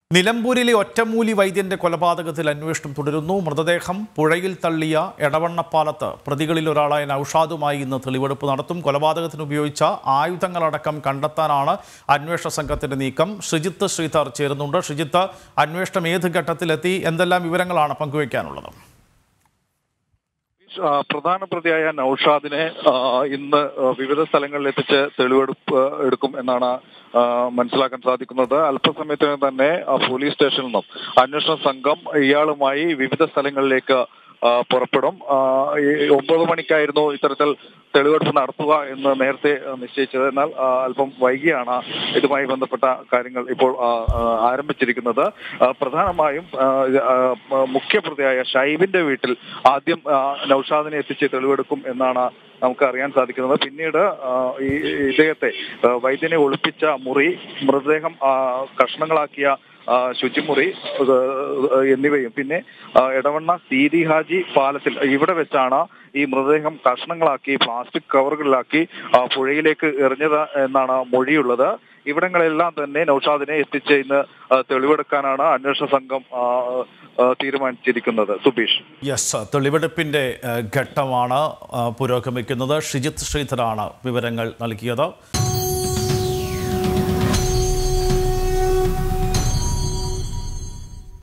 നിലമ്പൂരിലെ ഒറ്റമൂലി വൈദ്യന്റെ കൊലപാതകത്തിൽ അന്വേഷണം തുടരുന്നു മൃതദേഹം പുഴയിൽ തള്ളിയ എടവണ്ണപ്പാലത്ത് പ്രതികളിൽ ഒരാളായ നൌഷാദുമായി ഇന്ന് തെളിവെടുപ്പ് നടത്തും കൊലപാതകത്തിന് ഉപയോഗിച്ച ആയുധങ്ങളടക്കം കണ്ടെത്താനാണ് അന്വേഷണ സംഘത്തിന്റെ നീക്കം ഷിജിത്ത് ശ്രീധർ ചേരുന്നുണ്ട് ഷിജിത്ത് അന്വേഷണം ഏത് ഘട്ടത്തിലെത്തി എന്തെല്ലാം വിവരങ്ങളാണ് പങ്കുവയ്ക്കാനുള്ളത് ആ, പ്രധാന പ്രതിയായ നൌഷാദിനെ ആ, ഇന്ന് ആ, വിവിധ സ്ഥലങ്ങളിൽ എത്തിച്ച് തെളിവെടുപ്പ് എടുക്കും എന്നാണ് ആ, മനസ്സിലാക്കാൻ സാധിക്കുന്നത് അല്പസമയത്തിന് തന്നെ ആ, പോലീസ് സ്റ്റേഷനിൽ നിന്നും അന്വേഷണ സംഘം ഇയാളുമായി വിവിധ സ്ഥലങ്ങളിലേക്ക് ആ, പുറപ്പെടും ആ, ഈ ഒമ്പത് മണിക്കായിരുന്നു ഇത്തരത്തിൽ തെളിവെടുപ്പ് നടത്തുക എന്ന് നേരത്തെ ആ, നിശ്ചയിച്ചത് എന്നാൽ ആ, അല്പം വൈകിയാണ് ഇതുമായി ബന്ധപ്പെട്ട കാര്യങ്ങൾ ഇപ്പോൾ ആ, ആ, ആരംഭിച്ചിരിക്കുന്നത് ആ, പ്രധാനമായും ആ, ഇത്, ആ, മ- മുഖ്യപ്രതിയായ ഷൈബിന്റെ വീട്ടിൽ ആദ്യം ആ, നൌഷാദിനെ എത്തിച്ച് തെളിവെടുക്കും എന്നാണ് നമുക്ക് അറിയാൻ സാധിക്കുന്നത് പിന്നീട് ആ, ഈ ഇദ്ദേഹത്തെ ആ, വൈദ്യനെ ഒളിപ്പിച്ച മുറി മൃതദേഹം ആ, കഷ്ണങ്ങളാക്കിയ ആ, ശുചിമുറി ഇത്, എന്നിവയും പിന്നെ ആ, എടവണ്ണ സീതി ഹാജി പാലത്തിൽ ഇവിടെ വെച്ചാണ് ഈ മൃതദേഹം കഷ്ണങ്ങളാക്കി പ്ലാസ്റ്റിക് കവറുകളിലാക്കി ആ, പുഴയിലേക്ക് എറിഞ്ഞത് എന്നാണ് മൊഴിയുള്ളത് ഇവിടങ്ങളെല്ലാം തന്നെ നൌഷാദിനെ എത്തിച്ച് ഇന്ന് ആ, തെളിവെടുക്കാനാണ് അന്വേഷണ സംഘം ആ, ആ, തീരുമാനിച്ചിരിക്കുന്നത് സുബീഷ് യെസ് തെളിവെടുപ്പിന്റെ ഏഹ്, ഘട്ടമാണ് ആ, പുരോഗമിക്കുന്നത് ഷിജിത്ത് ശ്രീധറാണ് വിവരങ്ങൾ നൽകിയത്